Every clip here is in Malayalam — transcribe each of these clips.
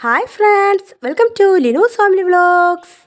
hi friends welcome to Linu's family vlogs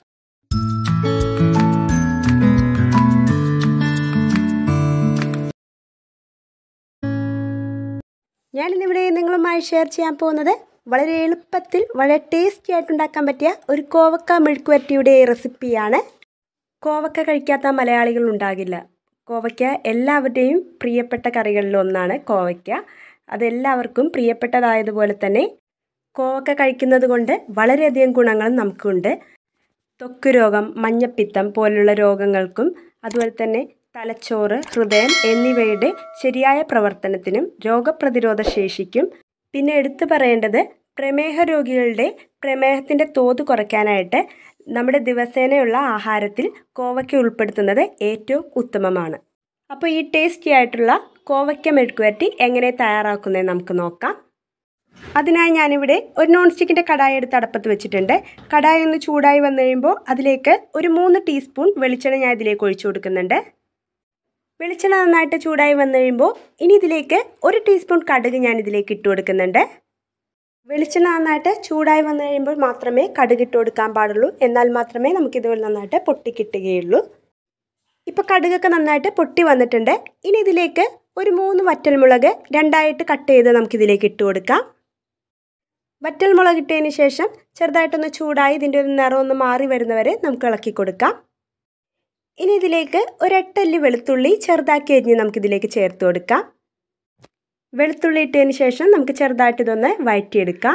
ഞാനിന്നിവിടെ നിങ്ങളുമായി ഷെയർ ചെയ്യാൻ പോകുന്നത് വളരെ എളുപ്പത്തിൽ വളരെ ടേസ്റ്റി ആയിട്ട് ഉണ്ടാക്കാൻ പറ്റിയ ഒരു കോവക്ക മെഴുക്കുവരട്ടിയുടെ റെസിപ്പിയാണ് കോവക്ക കഴിക്കാത്ത മലയാളികൾ ഉണ്ടാകില്ല കോവയ്ക്ക എല്ലാവരുടെയും പ്രിയപ്പെട്ട കറികളിൽ ഒന്നാണ് കോവയ്ക്ക അതെല്ലാവർക്കും പ്രിയപ്പെട്ടതായതുപോലെ തന്നെ കോവക്ക കഴിക്കുന്നത് കൊണ്ട് വളരെയധികം ഗുണങ്ങളും നമുക്കുണ്ട് ത്വക്ക് രോഗം മഞ്ഞപ്പിത്തം പോലുള്ള രോഗങ്ങൾക്കും അതുപോലെ തന്നെ തലച്ചോറ് ഹൃദയം എന്നിവയുടെ ശരിയായ പ്രവർത്തനത്തിനും രോഗപ്രതിരോധ ശേഷിക്കും പിന്നെ എടുത്തു പറയേണ്ടത് പ്രമേഹ രോഗികളുടെ പ്രമേഹത്തിൻ്റെ തോത് കുറയ്ക്കാനായിട്ട് നമ്മുടെ ദിവസേനയുള്ള ആഹാരത്തിൽ കോവയ്ക്ക ഉൾപ്പെടുത്തുന്നത് ഏറ്റവും ഉത്തമമാണ് അപ്പോൾ ഈ ടേസ്റ്റി ആയിട്ടുള്ള കോവയ്ക്ക മെഴുക്കുവരട്ടി എങ്ങനെ തയ്യാറാക്കുന്നത് നമുക്ക് നോക്കാം അതിനായി ഞാനിവിടെ ഒരു നോൺ സ്റ്റിക്കിൻ്റെ കടായി എടുത്ത് അടപ്പത്ത് വെച്ചിട്ടുണ്ട് കടായി ഒന്ന് ചൂടായി വന്നു കഴിയുമ്പോൾ അതിലേക്ക് ഒരു മൂന്ന് ടീസ്പൂൺ വെളിച്ചെണ്ണ ഞാൻ ഇതിലേക്ക് ഒഴിച്ചു കൊടുക്കുന്നുണ്ട് വെളിച്ചെണ്ണ നന്നായിട്ട് ചൂടായി വന്നു കഴിയുമ്പോൾ ഇനി ഇതിലേക്ക് ഒരു ടീസ്പൂൺ കടുക് ഞാൻ ഇതിലേക്ക് ഇട്ട് കൊടുക്കുന്നുണ്ട് വെളിച്ചെണ്ണ നന്നായിട്ട് ചൂടായി വന്നു കഴിയുമ്പോൾ മാത്രമേ കടുക് ഇട്ട് കൊടുക്കാൻ പാടുള്ളൂ എന്നാൽ മാത്രമേ നമുക്കിതുപോലെ നന്നായിട്ട് പൊട്ടിക്കിട്ടുകയുള്ളൂ ഇപ്പോൾ കടുകൊക്കെ നന്നായിട്ട് പൊട്ടി വന്നിട്ടുണ്ട് ഇനി ഇതിലേക്ക് ഒരു മൂന്ന് വറ്റൽമുളക് രണ്ടായിട്ട് കട്ട് ചെയ്ത് നമുക്കിതിലേക്ക് ഇട്ട് കൊടുക്കാം വറ്റൽമുളക് ഇട്ടതിന് ശേഷം ചെറുതായിട്ടൊന്ന് ചൂടായി ഇതിൻ്റെ ഒരു നിറം ഒന്ന് മാറി വരുന്നവരെ നമുക്ക് ഇളക്കി കൊടുക്കാം ഇനി ഇതിലേക്ക് ഒരു എട്ടല്ലി വെളുത്തുള്ളി ചെറുതാക്കി അരിഞ്ഞ് നമുക്കിതിലേക്ക് ചേർത്ത് കൊടുക്കാം വെളുത്തുള്ളി ഇട്ടതിന് ശേഷം നമുക്ക് ചെറുതായിട്ട് ഇതൊന്ന് വഴറ്റിയെടുക്കാം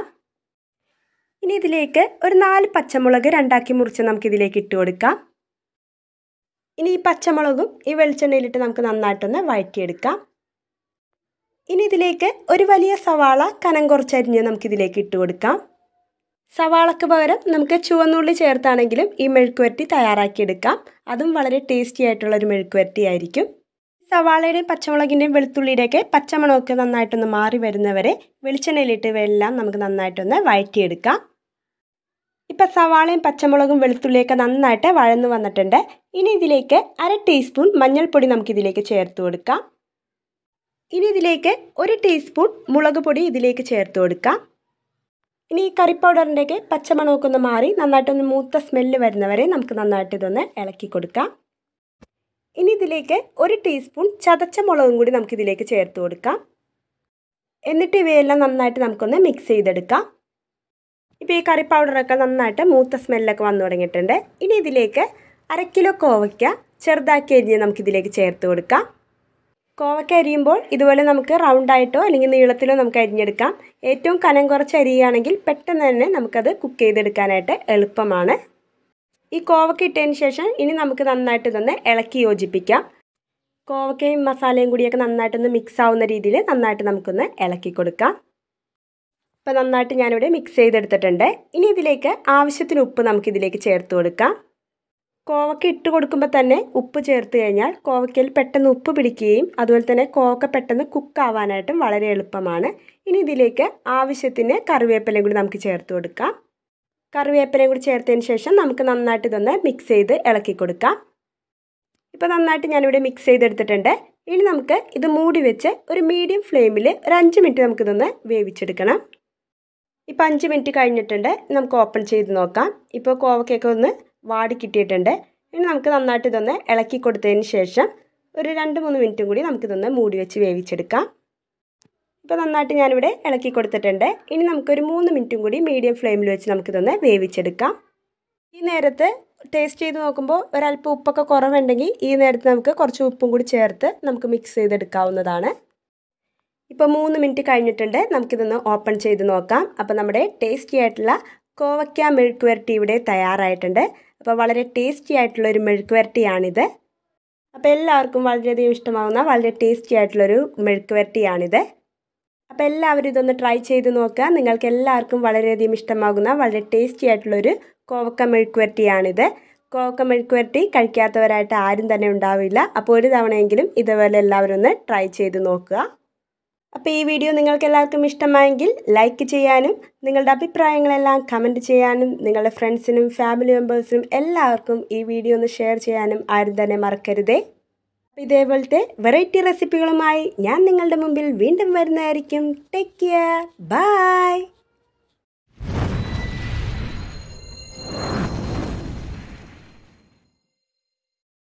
ഇനി ഇതിലേക്ക് ഒരു നാല് പച്ചമുളക് രണ്ടാക്കി മുറിച്ച് നമുക്കിതിലേക്ക് ഇട്ട് കൊടുക്കാം ഇനി ഈ പച്ചമുളകും ഈ വെളിച്ചെണ്ണയിലിട്ട് നമുക്ക് നന്നായിട്ടൊന്ന് വഴറ്റിയെടുക്കാം ഇനി ഇതിലേക്ക് ഒരു വലിയ സവാള കനം കുറച്ചരിഞ്ഞ് നമുക്കിതിലേക്ക് ഇട്ട് കൊടുക്കാം സവാളക്ക് പകരം നമുക്ക് ചുവന്നുള്ളി ചേർത്താണെങ്കിലും ഈ മെഴുക്കുവരട്ടി തയ്യാറാക്കിയെടുക്കാം അതും വളരെ ടേസ്റ്റി ആയിട്ടുള്ള ഒരു മെഴുക്കുവരട്ടി ആയിരിക്കും സവാളയുടെയും പച്ചമുളകിൻ്റെയും വെളുത്തുള്ളിയുടെയൊക്കെ പച്ചമണമൊക്കെ നന്നായിട്ടൊന്ന് മാറി വരുന്നവരെ വെളിച്ചെണ്ണയിലിട്ട് ഇവയെല്ലാം നമുക്ക് നന്നായിട്ടൊന്ന് വഴറ്റിയെടുക്കാം ഇപ്പം സവാളയും പച്ചമുളകും വെളുത്തുള്ളിയൊക്കെ നന്നായിട്ട് വഴന്നു വന്നിട്ടുണ്ട് ഇനി ഇതിലേക്ക് അര ടീസ്പൂൺ മഞ്ഞൾപ്പൊടി നമുക്കിതിലേക്ക് ചേർത്ത് കൊടുക്കാം ഇനി ഇതിലേക്ക് ഒരു ടീസ്പൂൺ മുളക് പൊടി ഇതിലേക്ക് ചേർത്ത് കൊടുക്കാം ഇനി ഈ കറി പൗഡറിൻ്റെയൊക്കെ പച്ചമണമൊക്കെ ഒന്ന് മാറി നന്നായിട്ടൊന്ന് മൂത്ത സ്മെല്ല് വരുന്നവരെ നമുക്ക് നന്നായിട്ട് ഇതൊന്ന് ഇളക്കി കൊടുക്കാം ഇനി ഇതിലേക്ക് ഒരു ടീസ്പൂൺ ചതച്ച മുളകും കൂടി നമുക്കിതിലേക്ക് ചേർത്ത് കൊടുക്കാം എന്നിട്ട് ഇവയെല്ലാം നന്നായിട്ട് നമുക്കൊന്ന് മിക്സ് ചെയ്തെടുക്കാം ഇപ്പോൾ ഈ കറി പൗഡറൊക്കെ നന്നായിട്ട് മൂത്ത സ്മെല്ലൊക്കെ വന്നു തുടങ്ങിയിട്ടുണ്ട് ഇനി ഇതിലേക്ക് അര കിലോ കോവയ്ക്ക ചെറുതാക്കി അരിഞ്ഞ് നമുക്കിതിലേക്ക് ചേർത്ത് കൊടുക്കാം കോവയ്ക്ക അരിയുമ്പോൾ ഇതുപോലെ നമുക്ക് റൗണ്ടായിട്ടോ അല്ലെങ്കിൽ നീളത്തിലോ നമുക്ക് അരിഞ്ഞെടുക്കാം ഏറ്റവും കനം കുറച്ച് അരിയുകയാണെങ്കിൽ പെട്ടെന്ന് തന്നെ നമുക്കത് കുക്ക് ചെയ്തെടുക്കാനായിട്ട് എളുപ്പമാണ് ഈ കോവക്ക ഇട്ടതിന് ശേഷം ഇനി നമുക്ക് നന്നായിട്ട് ഇതൊന്ന് ഇളക്കി യോജിപ്പിക്കാം കോവക്കയും മസാലയും കൂടിയൊക്കെ നന്നായിട്ടൊന്ന് മിക്സ് ആവുന്ന രീതിയിൽ നന്നായിട്ട് നമുക്കൊന്ന് ഇളക്കി കൊടുക്കാം ഇപ്പോൾ നന്നായിട്ട് ഞാനിവിടെ മിക്സ് ചെയ്തെടുത്തിട്ടുണ്ട് ഇനി ഇതിലേക്ക് ആവശ്യത്തിന് ഉപ്പ് നമുക്കിതിലേക്ക് ചേർത്ത് കൊടുക്കാം കോവക്ക ഇട്ട് കൊടുക്കുമ്പോൾ തന്നെ ഉപ്പ് ചേർത്ത് കഴിഞ്ഞാൽ കോവക്കയിൽ പെട്ടെന്ന് ഉപ്പ് പിടിക്കുകയും അതുപോലെ തന്നെ കോവക്ക പെട്ടെന്ന് കുക്ക് ആവാനായിട്ടും വളരെ എളുപ്പമാണ് ഇനി ഇതിലേക്ക് ആവശ്യത്തിന് കറിവേപ്പിലയും കൂടി നമുക്ക് ചേർത്ത് കൊടുക്കാം കറിവേപ്പിലയും കൂടി ചേർത്തതിന് ശേഷം നമുക്ക് നന്നായിട്ട് ഇതൊന്ന് മിക്സ് ചെയ്ത് ഇളക്കി കൊടുക്കാം ഇപ്പോൾ നന്നായിട്ട് ഞാനിവിടെ മിക്സ് ചെയ്തെടുത്തിട്ടുണ്ട് ഇനി നമുക്ക് ഇത് മൂടി വെച്ച് ഒരു മീഡിയം ഫ്ലെയിമിൽ ഒരു അഞ്ച് മിനിറ്റ് നമുക്കിതൊന്ന് വേവിച്ചെടുക്കണം ഇപ്പോൾ അഞ്ച് മിനിറ്റ് കഴിഞ്ഞിട്ടുണ്ട് നമുക്ക് ഓപ്പൺ ചെയ്ത് നോക്കാം ഇപ്പോൾ കോവക്കയൊക്കെ ഒന്ന് വാടി കിട്ടിയിട്ടുണ്ട് ഇനി നമുക്ക് നന്നായിട്ട് ഇതൊന്ന് ഇളക്കി കൊടുത്തതിന് ശേഷം ഒരു രണ്ട് മൂന്ന് മിനിറ്റും കൂടി നമുക്കിതൊന്ന് മൂടി വെച്ച് വേവിച്ചെടുക്കാം ഇപ്പോൾ നന്നായിട്ട് ഞാനിവിടെ ഇളക്കി കൊടുത്തിട്ടുണ്ട് ഇനി നമുക്കൊരു മൂന്ന് മിനിറ്റും കൂടി മീഡിയം ഫ്ലെയിമിൽ വെച്ച് നമുക്കിതൊന്ന് വേവിച്ചെടുക്കാം ഈ നേരത്ത് ടേസ്റ്റ് ചെയ്ത് നോക്കുമ്പോൾ ഒരല്പം ഉപ്പൊക്കെ കുറവുണ്ടെങ്കിൽ ഈ നേരത്ത് നമുക്ക് കുറച്ച് ഉപ്പും കൂടി ചേർത്ത് നമുക്ക് മിക്സ് ചെയ്തെടുക്കാവുന്നതാണ് ഇപ്പോൾ മൂന്ന് മിനിറ്റ് കഴിഞ്ഞിട്ടുണ്ട് നമുക്കിതൊന്ന് ഓപ്പൺ ചെയ്ത് നോക്കാം അപ്പോൾ നമ്മുടെ ടേസ്റ്റി ആയിട്ടുള്ള കോവയ്ക്ക മെഴുക്ക് വരട്ടി ഇവിടെ തയ്യാറായിട്ടുണ്ട് അപ്പോൾ വളരെ ടേസ്റ്റി ആയിട്ടുള്ള ഒരു മെഴുക്ക് വരട്ടിയാണിത് അപ്പോൾ എല്ലാവർക്കും വളരെയധികം ഇഷ്ടമാവുന്ന വളരെ ടേസ്റ്റി ആയിട്ടുള്ളൊരു മെഴുക്ക് വരട്ടിയാണിത് അപ്പോൾ എല്ലാവരും ഇതൊന്ന് ട്രൈ ചെയ്ത് നോക്കുക നിങ്ങൾക്ക് എല്ലാവർക്കും വളരെയധികം ഇഷ്ടമാകുന്ന വളരെ ടേസ്റ്റി ആയിട്ടുള്ളൊരു കോവക്ക മെഴുക്ക് വരട്ടിയാണിത് കോവക്ക മെഴുക്ക് വരട്ടി കഴിക്കാത്തവരായിട്ട് ആരും തന്നെ ഉണ്ടാവില്ല അപ്പോൾ ഒരു തവണയെങ്കിലും ഇതുപോലെ എല്ലാവരും ഒന്ന് ട്രൈ ചെയ്ത് നോക്കുക അപ്പോൾ ഈ വീഡിയോ നിങ്ങൾക്ക് എല്ലാവർക്കും ഇഷ്ടമായെങ്കിൽ ലൈക്ക് ചെയ്യാനും നിങ്ങളുടെ അഭിപ്രായങ്ങളെല്ലാം കമൻറ്റ് ചെയ്യാനും നിങ്ങളുടെ ഫ്രണ്ട്സിനും ഫാമിലി മെമ്പേഴ്സിനും എല്ലാവർക്കും ഈ വീഡിയോ ഒന്ന് ഷെയർ ചെയ്യാനും ആരും തന്നെ മറക്കരുതേ അപ്പോൾ ഇതേപോലത്തെ വെറൈറ്റി റെസിപ്പികളുമായി ഞാൻ നിങ്ങളുടെ മുമ്പിൽ വീണ്ടും വരുന്നതായിരിക്കും ടേക്ക് കെയർ ബൈ